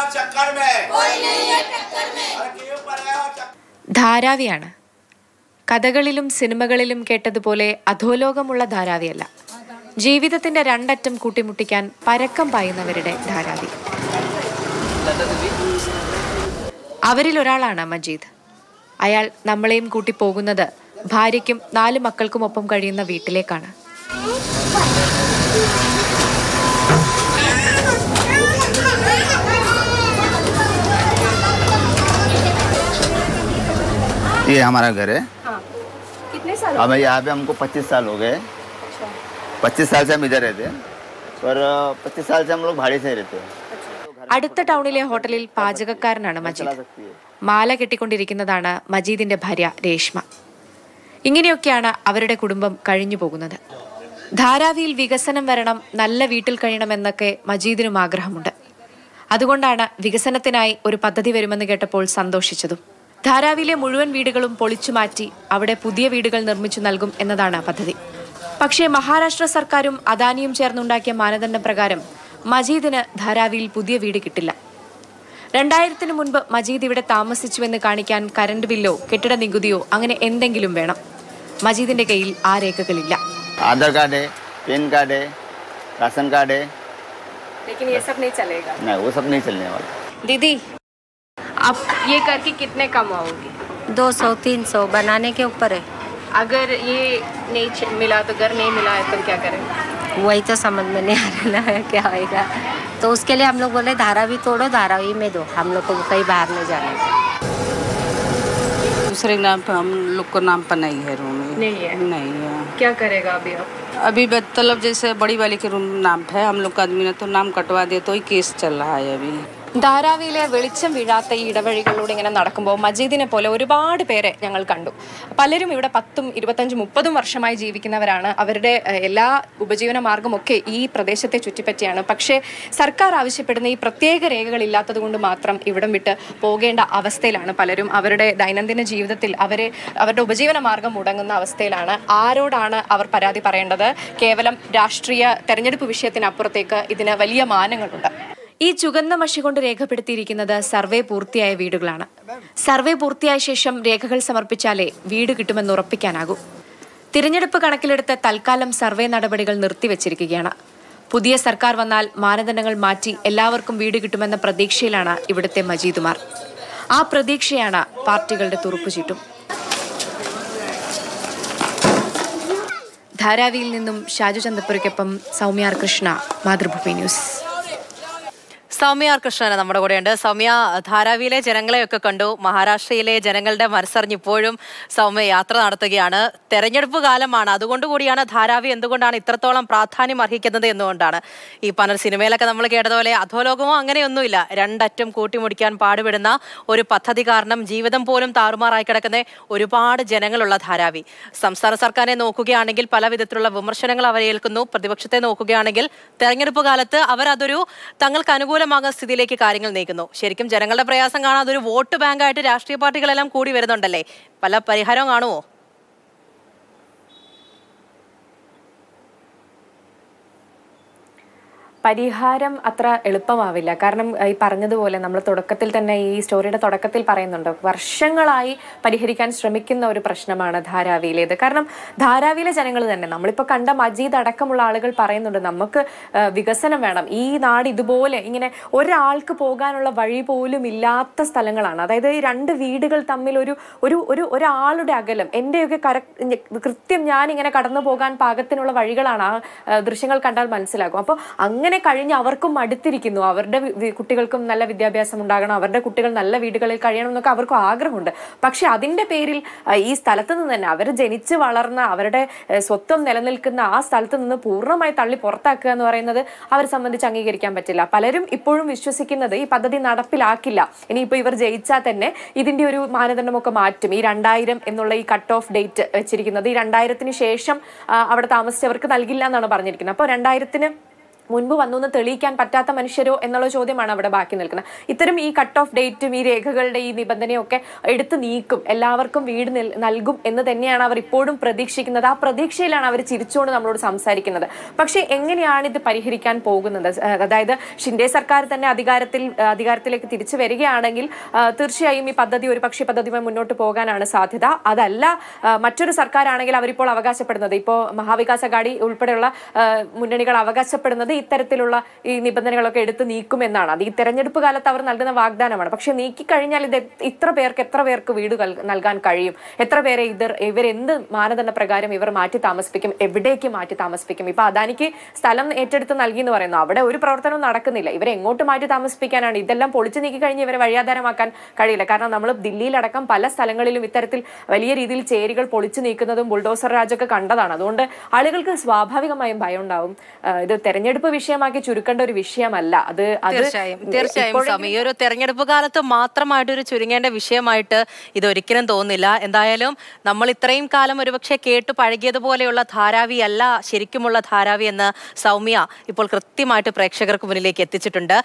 चक्कर में कोई नहीं है चक्कर में अरे क्यों पड़े हो चक्कर ധാരാവിയാണ് കഥകളിലും സിനിമകളിലും കേട്ടതുപോലെ അധോലോകമുള്ള ധാരാവിയല്ല ജീവിതത്തിന്റെ രണ്ടറ്റം കൂട്ടിമുട്ടിക്കാൻ പരക്കം പായുന്നവരുടെ ധാരാവി അവരിൽ ഒരാളാണ് മജീദ് അയാൾ നമ്മളെയും കൂട്ടി പോകുന്നത് ഭാര്യയ്ക്കും നാല് മക്കൾക്കുമൊപ്പം കഴിയുന്ന വീട്ടിലേക്കാണ് ये हमारा घर है अब यहाँ पे हमको 25 साल हो गए 25 साल से हम इधर रहते हैं पर 25 साल से हम लोग भाड़े से ही रहते हैं അടുത്ത ടൗണിലെ ഹോട്ടലിൽ പാചകക്കാരനാണ് चला മജീദ് सकती है മാല കെട്ടിക്കൊണ്ടിരിക്കുന്നതാണ് മജീദിന്റെ ഭാര്യ രേഷ്മ ഇങ്ങനെയൊക്കെയാണ് അവരുടെ കുടുംബം കഴിഞ്ഞു പോകുന്നത് ധാരാവിയിൽ വികസനം വരണം നല്ല വീട്ടിൽ കഴിയണമെന്നൊക്കെ മജീദിനും ആഗ്രഹമുണ്ട് അതുകൊണ്ടാണ് വികസനത്തിനായി ഒരു പദ്ധതി വരുമെന്ന് കേട്ടപ്പോൾ സന്തോഷിച്ചതും ധാരാവിയിലെ മുഴുവൻ വീടുകളും പൊളിച്ചു മാറ്റി അവിടെ പുതിയ വീടുകൾ നിർമ്മിച്ചു നൽകും എന്നതാണ് പദ്ധതി പക്ഷേ മഹാരാഷ്ട്ര സർക്കാരും അദാനിയും ചേർന്നുണ്ടാക്കിയ മാനദണ്ഡം പ്രകാരം മജീദിന് ധാരാവിയിൽ പുതിയ വീട് കിട്ടില്ല രണ്ടായിരത്തിന് മുൻപ് മജീദ് ഇവിടെ താമസിച്ചുവെന്ന് കാണിക്കാൻ കറണ്ട് ബില്ലോ കെട്ടിട നികുതിയോ അങ്ങനെ എന്തെങ്കിലും വേണം മജീദിന്റെ കയ്യിൽ ആ രേഖകളില്ല आधार कार्ड है पैन कार्ड है राशन कार्ड है नहीं वो सब नहीं चलने वाला दीदी आप ये करके कितने कमाओगे दो सौ तीन सौ बनाने के ऊपर है अगर ये नहीं च- मिला तो घर नहीं मिला है तो क्या करेंगे वही तो समझ में नहीं आ रहा है क्या होएगा तो उसके लिए हम लोग बोले धारा भी तोड़ो धारावी में दो हम लोग को कहीं बाहर नहीं जाना दूसरे नाम पे हम लोग को नाम पर नहीं है रूम ये। नहीं है। नहीं है क्या करेगा अभी आप अभी मतलब जैसे बड़ी वाली के रूम नाम पे है हम लोग का आदमी ने तो नाम कटवा दिया तो ही केस चल रहा है अभी ധാരാവിയിലെ വെളിച്ചം വീഴാത്ത ഈ ഇടവഴികളിലൂടെ ഇങ്ങനെ നടക്കുമ്പോൾ മജീദിനെ പോലെ ഒരുപാട് പേരെ ഞങ്ങൾ കണ്ടു പലരും ഇവിടെ പത്തും ഇരുപത്തഞ്ചും മുപ്പതും വർഷമായി ജീവിക്കുന്നവരാണ് അവരുടെ ഏഹ്, എല്ലാ ഉപജീവന മാർഗമൊക്കെ ഈ പ്രദേശത്തെ ചുറ്റിപ്പറ്റിയാണ് പക്ഷേ സർക്കാർ ആവശ്യപ്പെടുന്ന ഈ പ്രത്യേക രേഖകളില്ലാത്തത് കൊണ്ട് മാത്രം ഇവിടം വിട്ട് പോകേണ്ട അവസ്ഥയിലാണ് പലരും അവരുടെ ദൈനംദിന ജീവിതത്തിൽ അവരെ അവരുടെ ഉപജീവന മാർഗം മുടങ്ങുന്ന അവസ്ഥയിലാണ് ആരോടാണ് അവർ പരാതി പറയേണ്ടത് കേവലം രാഷ്ട്രീയ തെരഞ്ഞെടുപ്പ് വിഷയത്തിനപ്പുറത്തേക്ക് ഇതിന് വലിയ മാനങ്ങളുണ്ട് ഈ ചുവന്ന മഷി കൊണ്ട് രേഖപ്പെടുത്തിയിരിക്കുന്നത് സർവേ പൂർത്തിയായ വീടുകളാണ് സർവേ പൂർത്തിയായ ശേഷം രേഖകൾ സമർപ്പിച്ചാലേ വീട് കിട്ടുമെന്ന് ഉറപ്പിക്കാനാകൂ തിരഞ്ഞെടുപ്പ് കണക്കിലെടുത്ത് തൽക്കാലം സർവേ നടപടികൾ നിർത്തിവച്ചിരിക്കുകയാണ് പുതിയ സർക്കാർ വന്നാൽ മാനദണ്ഡങ്ങൾ മാറ്റി എല്ലാവർക്കും വീട് കിട്ടുമെന്ന പ്രതീക്ഷയിലാണ് ഇവിടുത്തെ മജീദുമാർ ആ പ്രതീക്ഷയാണ് പാർട്ടികളുടെ തുറുപ്പുചീട്ടും ധാരാവിയിൽ നിന്നും ഷാജു ചന്തപ്പുരയ്ക്കൊപ്പം സൗമ്യാർ കൃഷ്ണ മാതൃഭൂമി ന്യൂസ് സൗമ്യ ആർ കൃഷ്ണൻ നമ്മുടെ കൂടെയുണ്ട് സൗമ്യ ധാരാവിയിലെ ജനങ്ങളെയൊക്കെ കണ്ടു മഹാരാഷ്ട്രയിലെ ജനങ്ങളുടെ മനസ്സറിഞ്ഞ് ഇപ്പോഴും സൗമ്യ യാത്ര നടത്തുകയാണ് തെരഞ്ഞെടുപ്പ് കാലമാണ് അതുകൊണ്ട് കൂടിയാണ് ധാരാവി എന്തുകൊണ്ടാണ് ഇത്രത്തോളം പ്രാധാന്യം അർഹിക്കുന്നത് എന്നുകൊണ്ടാണ് ഈ പല സിനിമയിലൊക്കെ നമ്മൾ കേട്ടതുപോലെ അധോലോകമോ അങ്ങനെയൊന്നുമില്ല രണ്ടറ്റം കൂട്ടിമുടിക്കാൻ പാടുപെടുന്ന ഒരു പദ്ധതി കാരണം ജീവിതം പോലും താറുമാറായി കിടക്കുന്ന ഒരുപാട് ജനങ്ങളുള്ള ധാരാവി സംസ്ഥാന സർക്കാരിനെ നോക്കുകയാണെങ്കിൽ പല വിധത്തിലുള്ള വിമർശനങ്ങൾ അവരെ ഏൽക്കുന്നു പ്രതിപക്ഷത്തെ നോക്കുകയാണെങ്കിൽ തെരഞ്ഞെടുപ്പ് കാലത്ത് അവർ അതൊരു തങ്ങൾക്ക് അനുകൂലമാകുന്ന സ്ഥിതിയിലേക്ക് കാര്യങ്ങൾ നീക്കുന്നു ശരിക്കും ജനങ്ങളുടെ പ്രയാസം കാണാൻ അതൊരു വോട്ട് ബാങ്കായിട്ട് രാഷ്ട്രീയ പാർട്ടികളെല്ലാം കൂടി വരുന്നുണ്ടല്ലേ പല പരിഹാരവും കാണുമോ പരിഹാരം അത്ര എളുപ്പമാവില്ല കാരണം ഈ പറഞ്ഞതുപോലെ നമ്മൾ തുടക്കത്തിൽ തന്നെ ഈ സ്റ്റോറിയുടെ തുടക്കത്തിൽ പറയുന്നുണ്ട് വർഷങ്ങളായി പരിഹരിക്കാൻ ശ്രമിക്കുന്ന ഒരു പ്രശ്നമാണ് ധാരാവിയിലേത് കാരണം ധാരാവിയിലെ ജനങ്ങൾ തന്നെ നമ്മളിപ്പോൾ കണ്ട മജീദ് അടക്കമുള്ള ആളുകൾ പറയുന്നുണ്ട് നമുക്ക് ആ, വികസനം വേണം ഈ നാട് ഇതുപോലെ ഇങ്ങനെ ഒരാൾക്ക് പോകാനുള്ള വഴി പോലും ഇല്ലാത്ത സ്ഥലങ്ങളാണ് അതായത് ഈ രണ്ട് വീടുകൾ തമ്മിൽ ഒരു ഒരു ഒരു ഒരാളുടെ അകലം എൻ്റെയൊക്കെ കര കൃത്യം ഞാൻ ഇങ്ങനെ കടന്നു പോകാൻ പാകത്തിനുള്ള വഴികളാണ് ആ ആ, ദൃശ്യങ്ങൾ കണ്ടാൽ മനസ്സിലാകും അപ്പോൾ അങ്ങനെ കഴിഞ്ഞ് അവർക്കും മടുത്തിരിക്കുന്നു അവരുടെ വി- വി- കുട്ടികൾക്കും നല്ല വിദ്യാഭ്യാസം ഉണ്ടാകണം അവരുടെ കുട്ടികൾ നല്ല വീടുകളിൽ കഴിയണം എന്നൊക്കെ അവർക്കും ആഗ്രഹമുണ്ട് പക്ഷെ അതിന്റെ പേരിൽ ആ, ഈ സ്ഥലത്ത് നിന്ന് തന്നെ അവർ ജനിച്ച് വളർന്ന അവരുടെ ഏഹ്, സ്വത്വം നിലനിൽക്കുന്ന ആ സ്ഥലത്ത് നിന്ന് പൂർണ്ണമായി തള്ളി പുറത്താക്കുക എന്ന് പറയുന്നത് അവരെ സംബന്ധിച്ച് അംഗീകരിക്കാൻ പറ്റില്ല പലരും ഇപ്പോഴും വിശ്വസിക്കുന്നത് ഈ പദ്ധതി നടപ്പിലാക്കില്ല ഇനിയിപ്പോൾ ഇവർ ജയിച്ചാൽ തന്നെ ഇതിന്റെ ഒരു മാനദണ്ഡമൊക്കെ മാറ്റും ഈ രണ്ടായിരം എന്നുള്ള ഈ കട്ട് ഓഫ് ഡേറ്റ് വെച്ചിരിക്കുന്നത് ഈ രണ്ടായിരത്തിന് ശേഷം ആ, അവിടെ താമസിച്ചവർക്ക് നൽകില്ല എന്നാണ് പറഞ്ഞിരിക്കുന്നത് അപ്പോൾ രണ്ടായിരത്തിന് മുൻപ് വന്നു എന്ന് തെളിയിക്കാൻ പറ്റാത്ത മനുഷ്യരോ എന്നുള്ള ചോദ്യമാണ് അവിടെ ബാക്കി നിൽക്കുന്നത് ഇത്തരം ഈ കട്ട് ഓഫ് ഡേറ്റും ഈ രേഖകളുടെ ഈ നിബന്ധനയൊക്കെ എടുത്തു നീക്കും എല്ലാവർക്കും വീട് നിൽ- നൽകും എന്ന് തന്നെയാണ് അവർ ഇപ്പോഴും പ്രതീക്ഷിക്കുന്നത് ആ പ്രതീക്ഷയിലാണ് അവർ ചിരിച്ചുകൊണ്ട് നമ്മളോട് സംസാരിക്കുന്നത് പക്ഷേ എങ്ങനെയാണ് ഇത് പരിഹരിക്കാൻ പോകുന്നത് ആ, അതായത് ഷിൻഡെ സർക്കാർ തന്നെ അധികാരത്തിൽ ആ, അധികാരത്തിലേക്ക് തിരിച്ചു വരികയാണെങ്കിൽ ആ, തീർച്ചയായും ഈ പദ്ധതി ഒരു പക്ഷേ പദ്ധതിയുമായി മുന്നോട്ട് പോകാനാണ് സാധ്യത അതല്ല ആ, മറ്റൊരു സർക്കാരാണെങ്കിൽ അവരിപ്പോൾ അവകാശപ്പെടുന്നത് ഇപ്പോൾ മഹാവികാസ് അഗാഡി ഉൾപ്പെടെയുള്ള ആ, മുന്നണികൾ അവകാശപ്പെടുന്നത് ഇത്തരത്തിലുള്ള ഈ നിബന്ധനകളൊക്കെ എടുത്ത് നീക്കുമെന്നാണ് അത് ഈ തെരഞ്ഞെടുപ്പ് കാലത്ത് അവർ നൽകുന്ന വാഗ്ദാനമാണ് പക്ഷെ നീക്കിക്കഴിഞ്ഞാൽ ഇത് എത്ര- ഇത്ര പേർക്ക് എത്ര പേർക്ക് വീട് കൽ- നൽകാൻ കഴിയും എത്ര പേരെ ഇത് ഇവരെന്ത് മാനദണ്ഡ പ്രകാരം ഇവർ മാറ്റി താമസിപ്പിക്കും എവിടേക്ക് മാറ്റി താമസിപ്പിക്കും ഇപ്പൊ അദാനിക്ക് സ്ഥലം ഏറ്റെടുത്ത് നൽകി എന്ന് പറയുന്നു അവിടെ ഒരു പ്രവർത്തനവും നടക്കുന്നില്ല ഇവരെ എങ്ങോട്ട് മാറ്റി താമസിപ്പിക്കാനാണ് ഇതെല്ലാം പൊളിച്ചു നീക്കി കഴിഞ്ഞ് ഇവരെ വഴിയാധാരമാക്കാൻ കഴിയില്ല കാരണം നമ്മൾ ദില്ലിയിലടക്കം പല സ്ഥലങ്ങളിലും ഇത്തരത്തിൽ വലിയ രീതിയിൽ ചേരികൾ പൊളിച്ചു നീക്കുന്നതും ബുൾഡോസർ രാജൊക്കെ കണ്ടതാണ് അതുകൊണ്ട് ആളുകൾക്ക് സ്വാഭാവികമായും ഭയം ഉണ്ടാവും ആ, ഇത് തെരഞ്ഞെടുപ്പ് വിഷയമാക്കി ചുരുക്കേണ്ട ഒരു വിഷയമല്ല അത് അത് തീർച്ചയായും തീർച്ചയായും ഇപ്പോഴെങ്കിലും- സ്വാമി ഈ ഒരു തെരഞ്ഞെടുപ്പ് കാലത്ത് മാത്രമായിട്ട് ഒരു ചുരുങ്ങേണ്ട വിഷയമായിട്ട് ഇത് ഒരിക്കലും തോന്നുന്നില്ല എന്തായാലും നമ്മൾ ഇത്രയും കാലം ഒരുപക്ഷെ കേട്ട് പഴകിയതുപോലെയുള്ള ധാരാവി അല്ല ശരിക്കുമുള്ള ധാരാവി എന്ന് സൗമ്യ ഇപ്പോൾ കൃത്യമായിട്ട് പ്രേക്ഷകർക്ക് മുന്നിലേക്ക് എത്തിച്ചിട്ടുണ്ട്